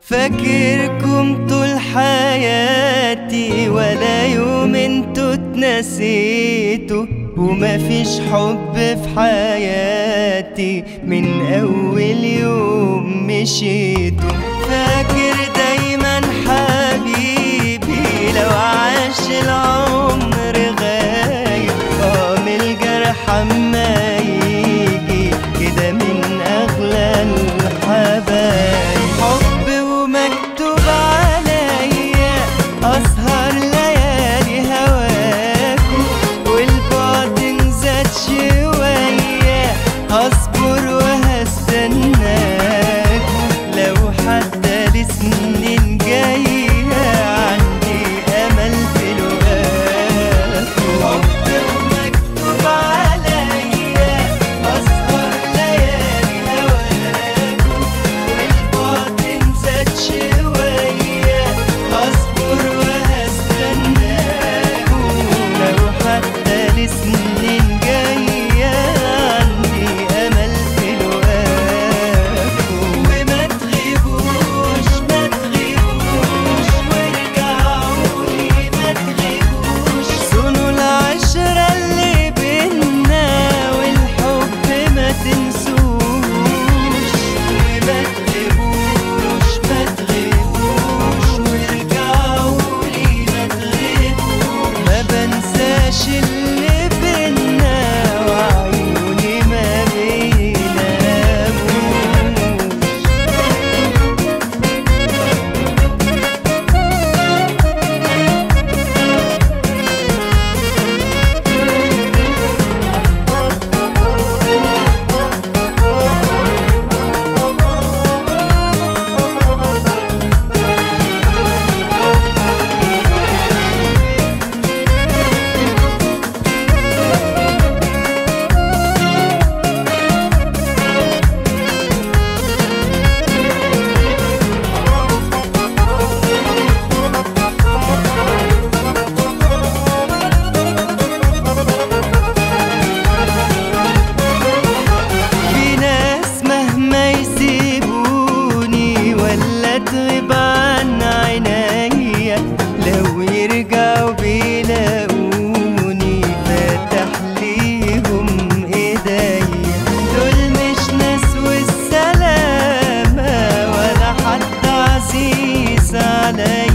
فاكركم طول حياتي ولا يوم انتوا اتنسيتوا ومفيش حب في حياتي من اول يوم مشيتوا فاكر دايما حبيبي لو عاش العمر غايب اه من الجرح اما يجي كده من اغلى الحبايب حب ومكتوب عليا اسهر ليالي هواكو والبعد نزاد شويه هصبر وهستناكو لو حتى لسنين جايه عندي امل في لقاكو حب ومكتوب عليا اسهر ليالي هواكو والبعد نزاد شوية أصبر وهستناكو لو حتى لسنين جاية عندي أمل في لقاكو وما تغيبوش ما تغيبوش وارجعولي ما تغيبوش صونوا العشرة اللي بينا والحب ما تنسوش ما تغيبوش ما تغيبوش وارجعولي ما تغيبوش ما بنساش اللي بينا وعيوني ما بيناموش في ناس مهما يسيبوني ولا تغيب عن عينيا لو يرجعوا بيلاقوني فاتح ليهم ايديا دول مش ناس والسلامة ولا حد عزيز عليا